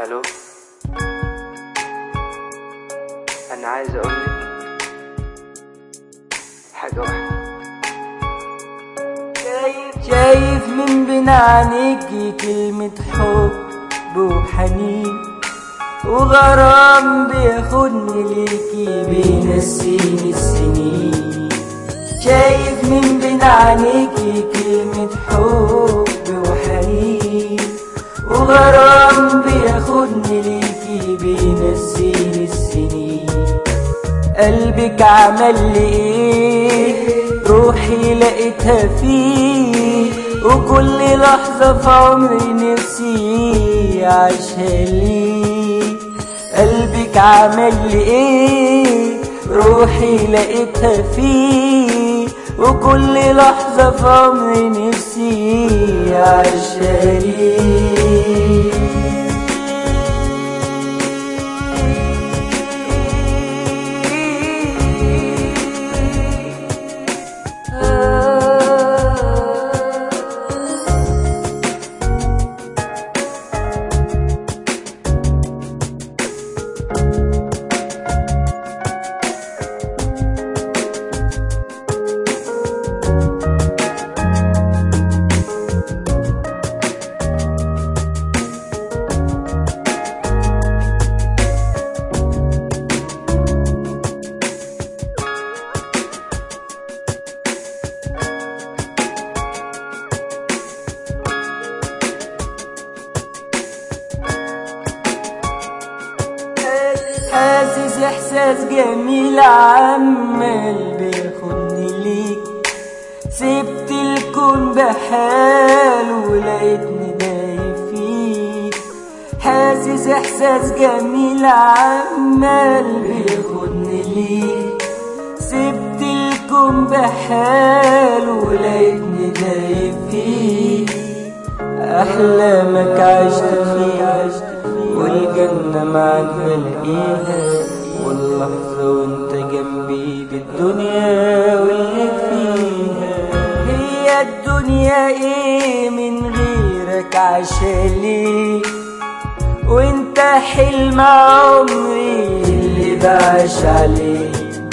الو انا عايز اقولك حاجة واحدة شايف شايف من بين عينيكي كلمة حب وحنين وغرام بياخدني ليكي بينسيني السنين شايف من بين عينيكي كلمة حب وحنين وغرام بياخدني ليكي بينسيني السنين قلبك عمل لي ايه روحي لقيتها فيه وكل لحظة في عمري نفسي عايشها ليه قلبك عمل لي ايه روحي لقيتها فيه وكل لحظة في عمري نفسي عايشها ليه حاسس احساس جميل عمال بياخدني ليك سبت الكون بحاله ولقيتني دايب فيك حاسس احساس جميل عمال بياخدني ليك سبت الكون بحاله ولقيتني دايب فيك احلامك عشت فيها والجنة معاك بلاقيها واللحظة وانت جنبي بالدنيا واللي فيها هي الدنيا ايه من غيرك عشالي وانت حلم عمري اللي بعيش عليه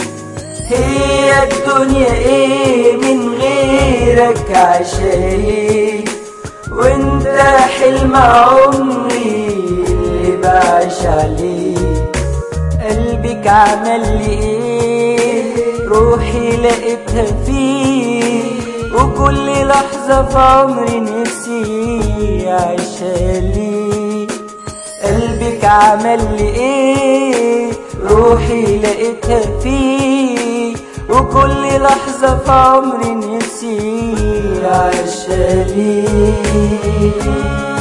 هي الدنيا ايه من غيرك عشالي وانت حلم عمري اللي بعيش عليه قلبك عمل لي ايه روحي لقيتها فيه وكل لحظة في عمري نفسي عايشة ليه قلبك عمل لي ايه روحي لقيتها فيه وكل لحظة في عمري نفسي عايشة ليه